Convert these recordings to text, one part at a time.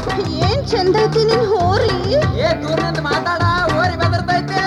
ಏನ್ ಚಂದ ಐತಿ ನಿನ್ ಹೋರಿ ಏ ದೂರನಿಂದ ಮಾತಾಡ ಓರಿ ಬೆದರ್ತೈತೆ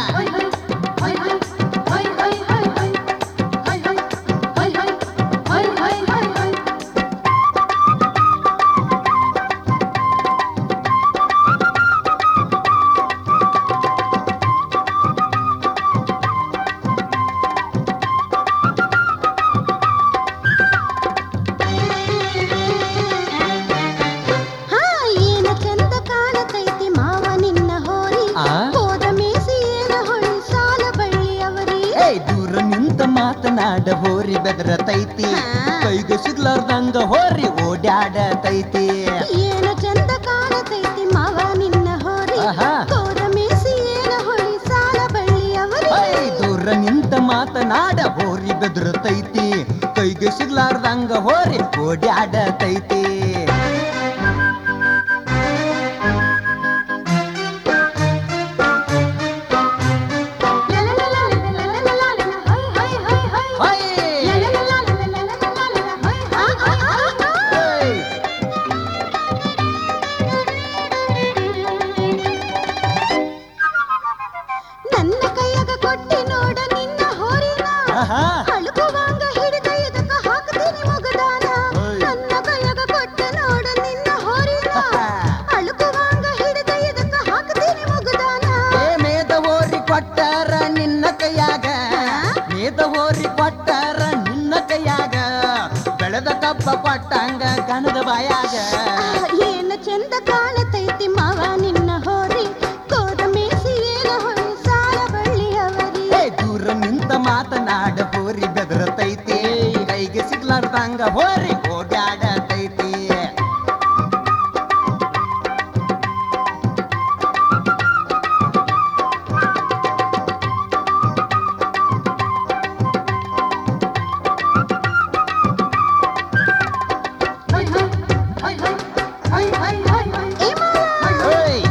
ಹಾ ಏನ ಚಂದ ಕಾಣತೈತಿ ಮಾವ ನಿನ್ನ ಹೋರಿ ಆ? ಹೋದ ಮೇಸಿ ಏನ ಹೊಳಿ ಸಾಲ ಬಳ್ಳಿ ಅವರಿ ಏ ದೂರ ನಿಂತ ಮಾತನಾಡ ಹೋರಿ ಬೆದರತೈತಿ ಹಾ. ಕೈಗೆ ಸಿಗ್ಲಾರ್ದಂಗ ಹೋರಿ ಓಡ್ಯಾಡತೈತಿ ಏನ ಚಂದ ಕಾಣತೈತಿ ಮಾವ ನಿನ್ನ ಹೋರಿ ಆಹಾ. ಹೋದ ಮೇಸಿ ಏನ ಹೊಳಿ ಸಾಲ ಬಳ್ಳಿ ಅವರಿ ಐ ದೂರ ನಿಂತ ಮಾತನಾಡ ಹೋರಿ ಬೆದರತೈತಿ ಕೈಗೆ ಸಿಗ್ಲಾರ್ದಂಗ ಹೋರಿ ಓಡ್ಯಾಡತೈತಿ ಹೈ! ಹೈ! ನನ್ನ ಕೈಯಾಗ ಕೊಟ್ಟಿ ನೋಡ ನಿನ್ನ ಹೋರಿನ ಆಹಾ! ಅಳುಕುವಾಂಗ ಹಿಡಿದ ಇದಕ್ಕ ಹಾಕ್ತೀನಿ ಮುಗದಾನ ಓಯ್. ನನ್ನ ಕೈಯಾಗ ಕೊಟ್ಟಿ ನೋಡ ನಿನ್ನ ಹೋರಿನ ಅಳುಕುವಾಂಗ ಹಿಡಿದ ಇದಕ್ಕ ಹಾಕ್ತೀನಿ ಮುಗದಾನ ಏ ಮೇದ ಹೋರಿ ಕೊಟ್ಟಾರ ನಿನ್ನ ಕೈಯಾಗ ಮೇದ ಹೋರಿ ಕೊಟ್ಟಾರ ನಿನ್ನ ಕೈಯಾಗ ಬೆಳೆದ ಕಬ್ಬ ಕೊಟ್ಟಂಗ ಕಣದ ಬಾಯಾಗ ಏನ ಚಂದ ಕಾಣತೈತಿ ಮಾವ ನಿನ್ನ ಹೋರಿ ಕೋದ ಮೇಸಿ ಏನ ಹೊಳಿ ಸಾಲ ಬಳ್ಳಿ ಅವರಿ ಏ ದೂರ ನಿಂತ ಮಾತನಾಡ ಹೋರಿ ಬೆದರತೈತಿ ಕೈಗೆ ಸಿಗ್ಲಾರ್ದಂಗ ಹೋರಿ ಓಡಾಡತೈತಿ ಏ ಮಾವ ಓಯ್!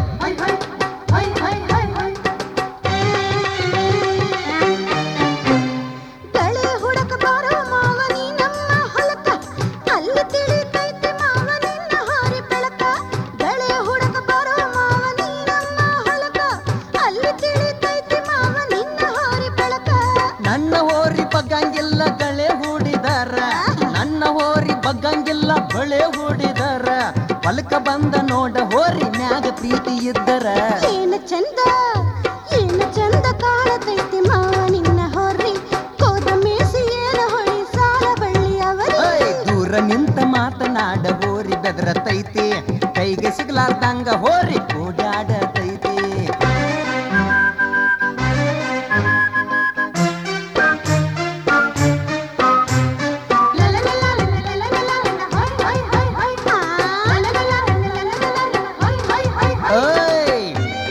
ಗಳೆ ಹುಡಕ ಬಾರೋ ಮಾವ ನೀ ನಮ್ಮ ಹೊಲಕ ಅಲ್ಲಿ ತಿಳಿತೈತಿ ಮಾವ ನಿನ್ನ ಹಾರಿ ಬೆಳಕ ಗಳೆ ಹುಡಕ ಬಾರೋ ಮಾವ ನೀ ನಮ್ಮ ಹೊಲಕ ಅಲ್ಲಿ ತಿಳಿತೈತಿ ಮಾವ ನಿನ್ನ ಹಾರಿ ಬೆಳಕ ನನ್ನ ಹೋರಿ ಬಗ್ಗಂಗಿಲ್ಲ ಗಳೆ ಹೂಡಿದಾರ ನನ್ನ ಹೋರಿ ಬಗ್ಗಂಗಿಲ್ಲ ಬಳೆ ಹೂಡಿದಾರ ಹೊಲಕ ಬಂದ ನೋಡ ಹೋರಿ ಮ್ಯಾಗ ಪ್ರೀತಿ ಇದ್ದರ ಏನ ಚಂದ ಏನ ಚಂದ ಕಾಣತೈತಿ ಮಾವ ನಿನ್ನ ಹೊರ್ರಿ ಕೋದ ಮೇಸಿ ಏನ ಹೊಳಿ ಸಾಲ ಬಳ್ಳಿ ಅವರಿ ಓಯ್! ದೂರ ನಿಂತ ಮಾತನಾಡ ಹೋರಿ ಬೆದರತೈತಿ ಕೈಗೆ ಸಿಗ್ಲಾರ್ದಂಗ ಹೋರಿ ಓಡಾಡತೈತಿ ಓಯ್!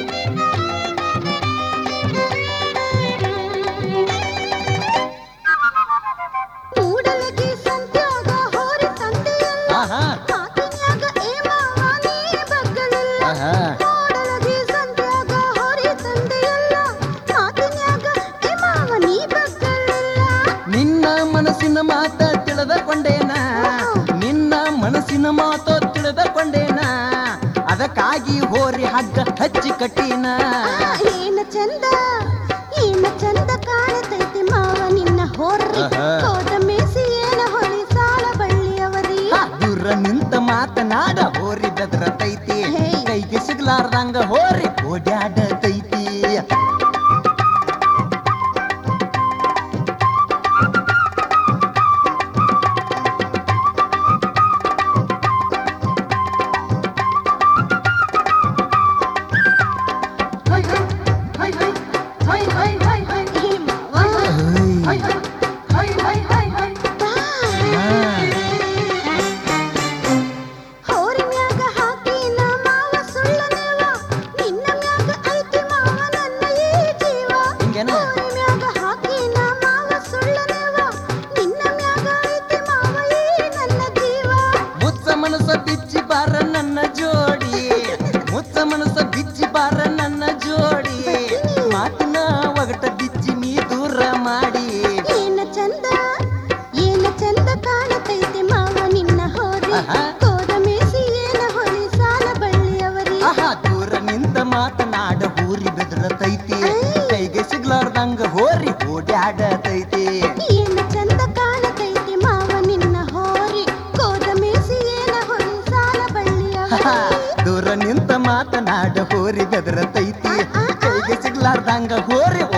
ಮೂಡಲಗಿ ಸಂತ್ಯಾಗ ಹೋರಿ ತಂದೆಯಲ್ಲ ಆಹಾ ಮಾತಿನ್ಯಾಗ ಏ ಮಾವ ನೀ ಬಗ್ಗಳಿಲ್ಲ ಆಹಾ. ಮೂಡಲಗಿ ಸಂತ್ಯಾಗ ಹೋರಿ ತಂದೆಯಲ್ಲ ಮಾತಿನ್ಯಾಗ ಏ ಮಾವ ನೀ ಬಗ್ಗಳಿಲ್ಲ ನಿನ್ನ ಮನಸ್ಸಿನ ಮಾತ ತಿಳಿದಕೊಂಡೇನ ನಿನ್ನ ಮನಸ್ಸಿನ ಮಾತು ತಿಳಿದಕೊಂಡೇನ ಅದಕ್ಕಾಗಿ ಹೋರಿ ಹಗ್ಗ ಹಚ್ಚಿ ಕಟ್ಟಿನ ಆ, ಏನ ಚಂದ ಏನ ಚಂದ ಕಾಣತೈತಿ ಮಾವ ನಿನ್ನ ಹೊರ್ರಿ ಆಹಾ. ಕೋದ ಮೇಸಿ ಏನ ಹೊಳಿ ಸಾಲ ಬಳ್ಳಿ ಅವರಿ ಹಾ, ದೂರ ನಿಂತ ಮಾತನಾಡ ಹೋರಿ ಬೆದರತೈತಿ ಹೇ. ಕೈಗೆ ಸಿಗ್ಲಾರ್ದಂಗ ಹೋರಿ ಓಡ್ಯಾಡತೈತಿ ಹೇ ಮಾವ ಓಯ್. ಬಾ. ಹಾ. ಹೋರಿ ಮ್ಯಾಗ ಹಾಕಿನ ಮಾವ ಸುಳ್ಳನೇವ ನಿನ್ನ ಮ್ಯಾಗ ಐತಿ ಮಾವ ನನ್ನ ಈ ಜೀವ ಹಿಂಗೇನ? ಹೋರಿ ಮ್ಯಾಗ ಹಾಕಿನ ಮಾವ ಸುಳ್ಳನೇವ ನಿನ್ನ ಮ್ಯಾಗ ಐತಿ ಮಾವ ಈ ನನ್ನ ಜೀವ ಮುಚ್ಚ ಮನಸ್ಸ ಬಿಚ್ಚಿ ಬಾರ ನನ್ನ ಜೋಡಿ ಮುಚ್ಚ ಮನಸ್ಸ ಬಿಚ್ಚಿ ಬಾರ ನನ್ನ ಜೋಡಿ ಮಾತಿನ ಒಗಟ ಬಿಚ್ಚಿ ನೀ ದೂರ ಮಾಡಿ ಏನ ಚಂದ ಏನ ಚಂದ ಕಾಣತೈತಿ ಮಾವ ನಿನ್ನ ಹೋರಿ ಆಹಾ. ಕೋದ ಮೇಸಿ ಏನ ಹೊಳಿ ಸಾಲ ಬೆದರತೈತಿ ಕೈಗೆ ಸಿಗ್ಲಾರ್ದಂಗ ಹೋರಿ ಓಡ್ಯಾಡತೈತಿ ಏನು ಚಂದ ಕಾಣತೈತಿ ಮಾವ ನಿನ್ನ ಹೋರಿ ಕೋದ ಮೀಸಿ ಏನ ಹೊರಿ ಸಾಲ ಬಳ್ಳಿಯ ದೂರ ನಿಂತ ಮಾತನಾಡ ಹೋರಿ ಬೆದರತೈತಿ ಕೈಗೆ ಸಿಗ್ಲಾರ್ದಂಗ ಹೋರಿ